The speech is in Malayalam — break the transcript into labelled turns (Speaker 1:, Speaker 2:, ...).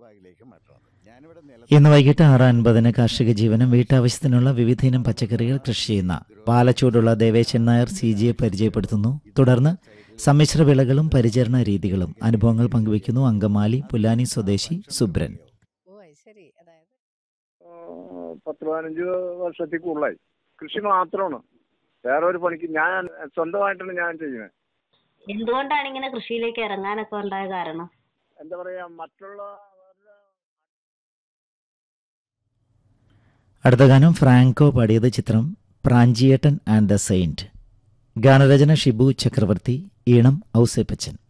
Speaker 1: ഭാഗങ്ങളിലേക്ക് മാറ്റുന്നത് ഞാനിവിടെ നില
Speaker 2: ഇന്ന് വൈകിട്ട് ആറ് അൻപതിന് കാർഷിക ജീവനം വീട്ടാവശ്യത്തിനുള്ള വിവിധയിനം പച്ചക്കറികൾ കൃഷി ചെയ്യുന്ന പാലച്ചൂടുള്ള ദേവേശൻ നായർ സി ജിയെ പരിചയപ്പെടുത്തുന്നു തുടർന്ന് സമ്മിശ്ര വിളകളും പരിചരണ രീതികളും അനുഭവങ്ങൾ പങ്കുവയ്ക്കുന്നു അങ്കമാലി പുല്ലാനി സ്വദേശി സുബ്രൻ
Speaker 3: ഓ അത് ശരി അതായത്
Speaker 4: ആ, പത്ത് പതിനഞ്ച് വർഷത്തിൽ കൂടുതലായി കൃഷി മാത്രമാണ് വേറെ ഒരു പണിക്ക് ഞാൻ സ്വന്തമായിട്ടാണ് ഞാൻ ചെയ്യുന്നത്
Speaker 5: എന്തുകൊണ്ടാണ് ഇങ്ങനെ കൃഷിയിലേക്ക് ഇറങ്ങാനൊക്കെ ഉണ്ടായ കാരണം
Speaker 4: എന്താ പറയാ മറ്റുള്ള
Speaker 2: അടുത്ത ഗാനം ഫ്രാങ്കോ പാടിയത് ചിത്രം പ്രാഞ്ചിയേട്ടൻ ആൻഡ് ദ സെയിന്റ് ഗാനരചന ഷിബു ചക്രവർത്തി ഈണം ഔസേപ്പച്ചൻ